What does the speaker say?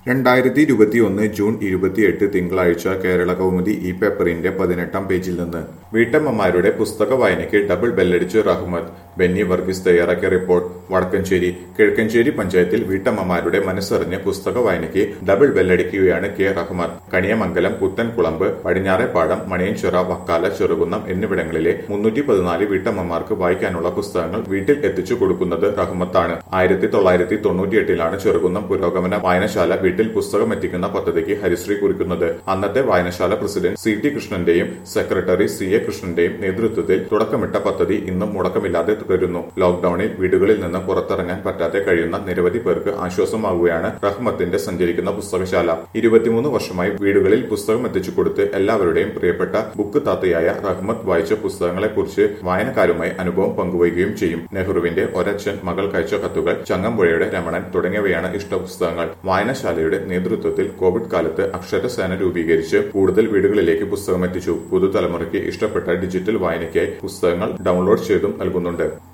രണ്ടായിരത്തി ഇരുപത്തിയൊന്ന് ജൂൺ ഇരുപത്തിയെട്ട് തിങ്കളാഴ്ച കേരള കൗമുദി ഈ പേപ്പറിന്റെ പതിനെട്ടാം പേജിൽ നിന്ന് വീട്ടമ്മമാരുടെ പുസ്തക വായനയ്ക്ക് ഡബിൾ ബെല്ലടിച്ച് റഹ്മത്ത് ബെന്നി വർഗീസ് തയ്യാറാക്കിയ റിപ്പോർട്ട് വടക്കഞ്ചേരി കിഴക്കഞ്ചേരി പഞ്ചായത്തിൽ വീട്ടമ്മമാരുടെ മനസ്സറിഞ്ഞ് പുസ്തക വായനയ്ക്ക് ഡബിൾ ബെല്ലടിക്കുകയാണ് കെ റഹ്മത്ത് കണിയമംഗലം പുത്തൻകുളമ്പ് പടിഞ്ഞാറേപ്പാടം മണിയൻചിറ വക്കാല ചെറുകുന്നം എന്നിവിടങ്ങളിലെ മുന്നൂറ്റി പതിനാല് വീട്ടമ്മമാർക്ക് വായിക്കാനുള്ള പുസ്തകങ്ങൾ വീട്ടിൽ എത്തിച്ചു കൊടുക്കുന്നത് റഹ്മത്താണ് ആയിരത്തി തൊള്ളായിരത്തി തൊണ്ണൂറ്റിയെട്ടിലാണ് ചെറുകുന്നം പുരോഗമന വായനശാല വീട്ടിൽ പുസ്തകം എത്തിക്കുന്ന പദ്ധതിക്ക് ഹരിശ്രീ കുറിക്കുന്നത് അന്നത്തെ വായനശാല പ്രസിഡന്റ് സി ടി കൃഷ്ണന്റെയും സെക്രട്ടറി സി എ കൃഷ്ണന്റെയും നേതൃത്വത്തിൽ തുടക്കമിട്ട പദ്ധതി ഇന്നും മുടക്കമില്ലാതെ തുടരുന്നു ലോക്ഡൌണിൽ വീടുകളിൽ നിന്ന് പുറത്തിറങ്ങാൻ പറ്റാതെ കഴിയുന്ന നിരവധി പേർക്ക് ആശ്വാസമാകുകയാണ് റഹ്മത്തിന്റെ സഞ്ചരിക്കുന്ന പുസ്തകശാല ഇരുപത്തിമൂന്ന് വർഷമായി വീടുകളിൽ പുസ്തകം എത്തിച്ചു കൊടുത്ത് എല്ലാവരുടെയും പ്രിയപ്പെട്ട ബുക്ക് താത്തയായ റഹ്മത്ത് വായിച്ച പുസ്തകങ്ങളെക്കുറിച്ച് വായനക്കാരുമായി അനുഭവം പങ്കുവയ്ക്കുകയും ചെയ്യും നെഹ്റുവിന്റെ ഒരച്ഛൻ മകൾക്കയച്ച കത്തുകൾ ചങ്ങമ്പുഴയുടെ രമണൻ തുടങ്ങിയവയാണ് ഇഷ്ടപുസ്തകങ്ങൾ വായനശാലയുടെ നേതൃത്വത്തിൽ കോവിഡ് കാലത്ത് അക്ഷരസേന രൂപീകരിച്ച് കൂടുതൽ വീടുകളിലേക്ക് പുസ്തകം എത്തിച്ചു പുതുതലമുറയ്ക്ക് ഇഷ്ടപ്പെട്ട ഡിജിറ്റൽ വായനയ്ക്കായി പുസ്തകങ്ങൾ ഡൗൺലോഡ് ചെയ്തും നൽകുന്നുണ്ട്